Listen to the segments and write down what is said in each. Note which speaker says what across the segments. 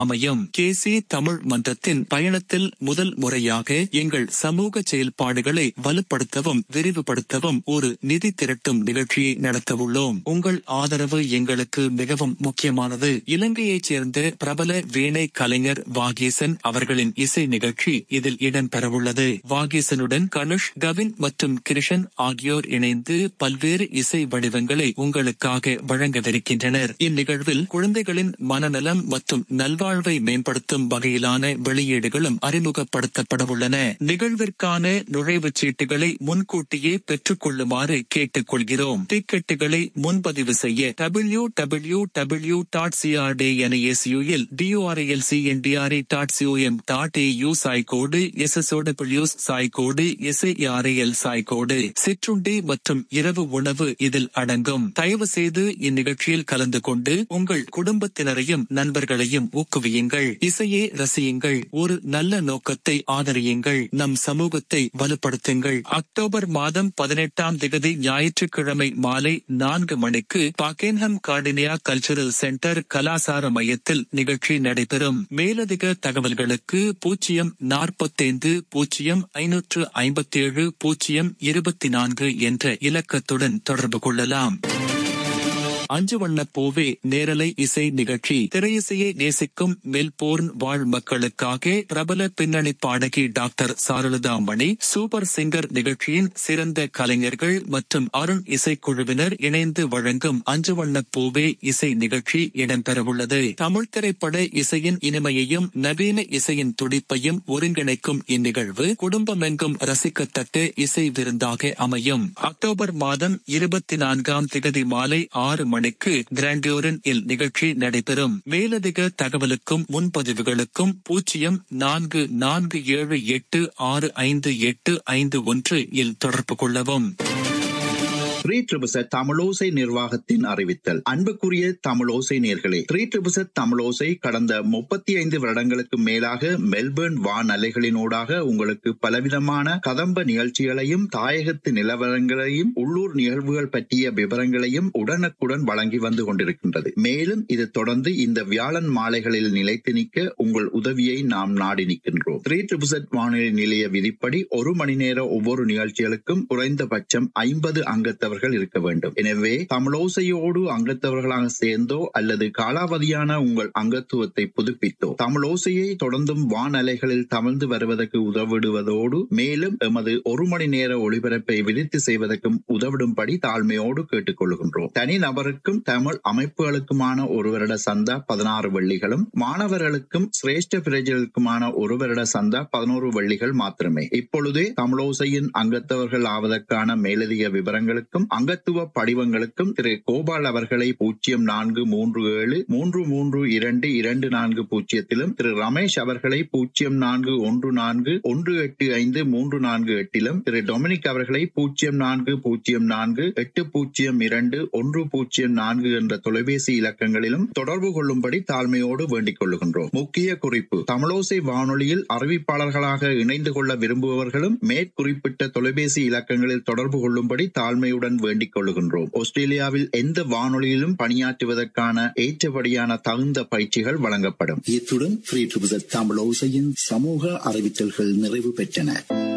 Speaker 1: அமையும் கேசி தமிழ் மன்றத்தின் பயணத்தில் முதல் முறையாக எங்கள் சமூக செயல்பாடுகளை வலுப்படுத்தவும் விரிவுபடுத்தவும் ஒரு நிதி திரட்டும் நிகழ்ச்சியை நடத்தவுள்ளோம் உங்கள் ஆதரவு எங்களுக்கு மிகவும் முக்கியமானது இலங்கையைச் சேர்ந்த பிரபல வீணை கலைஞர் வாகீசன் அவர்களின் இசை நிகழ்ச்சி இதில் இடம்பெறவுள்ளது வாகீசனுடன் கனுஷ் கவின் மற்றும் கிருஷன் ஆகியோர் இணைந்து பல்வேறு இசை வடிவங்களை உங்களுக்காக வழங்கவிருக்கின்றனர் இந்நிகழ்வில் குழந்தைகளின் மனநலம் மற்றும் நல்வாழ்வை மேம்படுத்தும் வகையிலான வெளியீடுகளும் அறிமுகப்படுத்தப்படவுள்ளன நிகழ்விற்கான நுழைவுச் சீட்டுகளை முன்கூட்டியே பெற்றுக் கொள்ளுமாறு கேட்டுக் கொள்கிறோம் டிக்கெட்டுகளை முன்பதிவு செய்ய டபிள்யூ டபிள்யூ டபிள்யூ டாட் சிஆர்டிஎன்ஏசியூஎல் டியூஆர்எல்சி என்டிஆர்ஏ டாட் சிஓஎம் டாட் ஏயூ சாய்கோடு எஸ்எஸ்ஓடபிள்யூ சாய்கோடு எஸ்ஏஆர்ஏஎல் சாய்கோடு சிற்றுண்டி மற்றும் இரவு உணவு இதில் அடங்கும் தயவு செய்து இந்நிகழ்ச்சியில் கலந்து கொண்டு உங்கள் குடும்பத்தினரையும் நண்பர்களையும் ஊக்குவியுங்கள் இசையை ரசியுங்கள் ஒரு நல்ல நோக்கத்தை ஆதரியுங்கள் நம் சமூகத்தை வலுப்படுத்துங்கள் அக்டோபர் மாதம் பதினெட்டாம் திகதி ஞாயிற்றுக்கிழமை மாலை நான்கு மணிக்கு பாக்கேன்ஹம் கார்டினியா கல்ச்சரல் சென்டர் கலாசார மையத்தில் நிகழ்ச்சி நடைபெறும் மேலதிக தகவல்களுக்கு பூஜ்ஜியம் நாற்பத்தைந்து பூஜ்ஜியம் ஐநூற்று ஐம்பத்தேழு பூஜ்ஜியம் இருபத்தி நான்கு என்ற இலக்கத்துடன் தொடர்பு கொள்ளலாம் அஞ்சு வண்ண பூவே நேரலை இசை நிகழ்ச்சி திரையிசையை நேசிக்கும் மெல்போர்ன் வாழ் மக்களுக்காக பிரபல பின்னணி பாடகி doctor Charulatha Mani super singer நிகழ்ச்சியின் சிறந்த கலைஞர்கள் மற்றும் அருண் இசைக்குழுவினர் இணைந்து வழங்கும் அஞ்சு வண்ண பூவே இசை நிகழ்ச்சி இடம்பெறவுள்ளது தமிழ் திரைப்பட இசையின் இனிமையையும் நவீன இசையின் துடிப்பையும் ஒருங்கிணைக்கும் இந்நிகழ்வு குடும்பமெங்கும் ரசிக்கத்தக்க இசை விருந்தாக அமையும் அக்டோபர் மாதம் இருபத்தி நான்காம் திகதி மாலை ஆறு மணிக்கு கிராண்டியோரன் இல் நிகழ்ச்சி நடைபெறும் மேலதிக தகவலுக்கும் முன்பதிவுகளுக்கும் பூஜ்ஜியம் நான்கு நான்கு ஏழு எட்டு ஆறு ஐந்து எட்டு ஐந்து ஒன்று இல் தொடர்பு கொள்ளவும்
Speaker 2: த்ரீ ட்ரிபிசட் தமிழோசை நிர்வாகத்தின் அறிவித்தல் அன்புக்குரிய தமிழோசை நேர்களே த்ரீ ட்ரிபிசட் தமிழோசை கடந்த முப்பத்தி ஐந்து வருடங்களுக்கு மேலாக மெல்பர்ன் வான் அலைகளினூடாக உங்களுக்கு பலவிதமான கதம்ப நிகழ்ச்சிகளையும் தாயகத்து நிலவரங்களையும் உள்ளூர் நிகழ்வுகள் பற்றிய விவரங்களையும் உடனுக்குடன் வழங்கி வந்து கொண்டிருக்கின்றது மேலும் இது தொடர்ந்து இந்த வியாழன் மாலைகளில் நிலைத்து நிற்க உங்கள் உதவியை நாம் நாடி நிற்கின்றோம் த்ரீ ட்ரிபிசட் வானொலி நிலைய விதிப்படி ஒரு மணி நேர ஒவ்வொரு நிகழ்ச்சிகளுக்கும் குறைந்தபட்சம் ஐம்பது அங்கத்தவர் அங்கத்தவர்கள் இருக்க வேண்டும் எனவே தமிழோசையோடு அங்கத்தவர்களாக சேர்ந்தோ அல்லது காலாவதியான உங்கள் அங்கத்துவத்தை புதுப்பித்தோ தமிழோசையை தொடர்ந்தும் வானலைகளில் தமிழ்ந்து வருவதற்கு உதவிடுவதோடு மேலும் எமது ஒரு மணி நேர ஒளிபரப்பை விரித்து செய்வதற்கும் உதவிடும்படி தாழ்மையோடு கேட்டுக்கொள்கின்றோம் தனி நபருக்கும் தமிழ் அமைப்புகளுக்குமான ஒரு வருட சந்தா பதினாறு வெள்ளிகளும் மாணவர்களுக்கும் சிரேஷ்ட பிரஜர்களுக்குமான ஒரு வருட சந்தா பதினோரு வெள்ளிகள் மாத்திரமே இப்பொழுதே தமிழோசையின் அங்கத்தவர்கள் ஆவதற்கான மேலதிக விவரங்களுக்கும் அங்கத்துவ படிவங்களுக்கும் திரு கோபால் அவர்களை பூஜ்ஜியம் நான்கு மூன்று ஏழு மூன்று மூன்று இரண்டு இரண்டு நான்கு பூஜ்ஜியத்திலும் திரு ரமேஷ் அவர்களை பூஜ்ஜியம் நான்கு ஒன்று நான்கு ஒன்று எட்டு ஐந்து மூன்று நான்கு எட்டிலும் திரு டொமினிக் அவர்களை பூஜ்ஜியம் நான்கு பூஜ்ஜியம் நான்கு எட்டு பூஜ்ஜியம் இரண்டு ஒன்று பூஜ்ஜியம் நான்கு என்ற தொலைபேசி இலக்கங்களிலும் தொடர்பு கொள்ளும்படி தாழ்மையோடு வேண்டிக் கொள்ளுகின்றோம் முக்கிய குறிப்பு தமிழோசை வானொலியில் அறிவிப்பாளர்களாக இணைந்து கொள்ள விரும்புபவர்களும் மேற்குறிப்பிட்ட தொலைபேசி இலக்கங்களில் தொடர்பு கொள்ளும்படி தாழ்மையுடன் வேண்டிக் கொள்ளுகின்றோம் ஆஸ்திரேலியாவில் எந்த வானொலியிலும் பணியாற்றுவதற்கான ஏற்றபடியான தகுந்த பயிற்சிகள் வழங்கப்படும்
Speaker 3: இத்துடன் ஃப்ரீ ட்ரிபிசட் தமிழ் ஓசையின் சமூக அறிவித்தல்கள் நிறைவு பெற்றன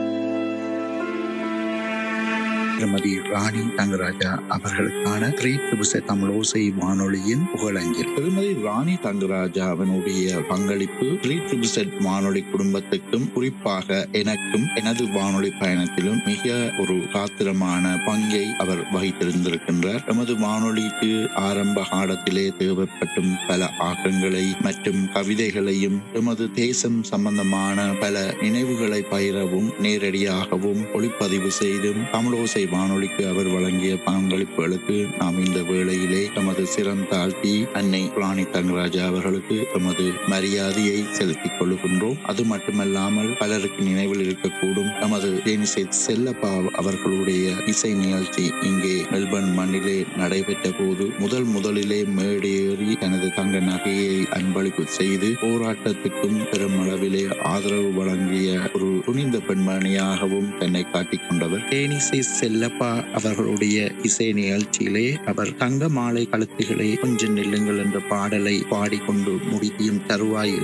Speaker 3: திருமதி ராணி தங்கராஜா அவர்களுக்கான த்ரீ ட்ரிபிச தமிழோசை வானொலியின் புகழஞ்சல்
Speaker 2: திருமதி ராணி தங்கராஜா அவனுடைய பங்களிப்பு த்ரீ ட்ரிபிசட் வானொலி குடும்பத்துக்கும் குறிப்பாக எனக்கும் எனது வானொலி பயணத்திலும் மிக ஒரு காத்திரமான பங்கை அவர் வகித்திருந்திருக்கின்றார் எமது வானொலிக்கு ஆரம்ப காலத்திலே தேவைப்பட்டும் பல ஆக்கங்களை மற்றும் கவிதைகளையும் எமது தேசம் சம்பந்தமான பல நினைவுகளை பயிரவும் நேரடியாகவும் ஒளிப்பதிவு செய்தும் தமிழோசை வானொலிக்கு அவர் வழங்கிய பங்களிப்புகளுக்கு நாம் இந்த வேளையிலே தமது சிரம் தாழ்த்தி அன்னை ராணி தங்கராஜா அவர்களுக்கு தமது மரியாதையை செலுத்திக் கொள்கின்றோம் அது மட்டுமல்லாமல் பலருக்கு நினைவில் இருக்கக்கூடும் நமது தேனிசை செல்லப்பா அவர்களுடைய இசை நிகழ்ச்சி இங்கே மெல்பர்ன் மண்ணிலே நடைபெற்ற போது முதல் முதலிலே மேடேறி தனது தங்க நகையை அன்பளிப்பு செய்து போராட்டத்துக்கும் பெருமளவிலே ஆதரவு வழங்கிய ஒரு துணிந்த பெண்மணியாகவும் தன்னை காட்டிக் கொண்டவர் தேனிசை செல்ல செல்லப்பா அவர்களுடைய இசை நிகழ்ச்சியிலே அவர் தங்க மாலை கழுத்துகளே கொஞ்சம் நில்லுங்கள் என்ற பாடலை பாடிக்கொண்டு முடியும் தருவாயில்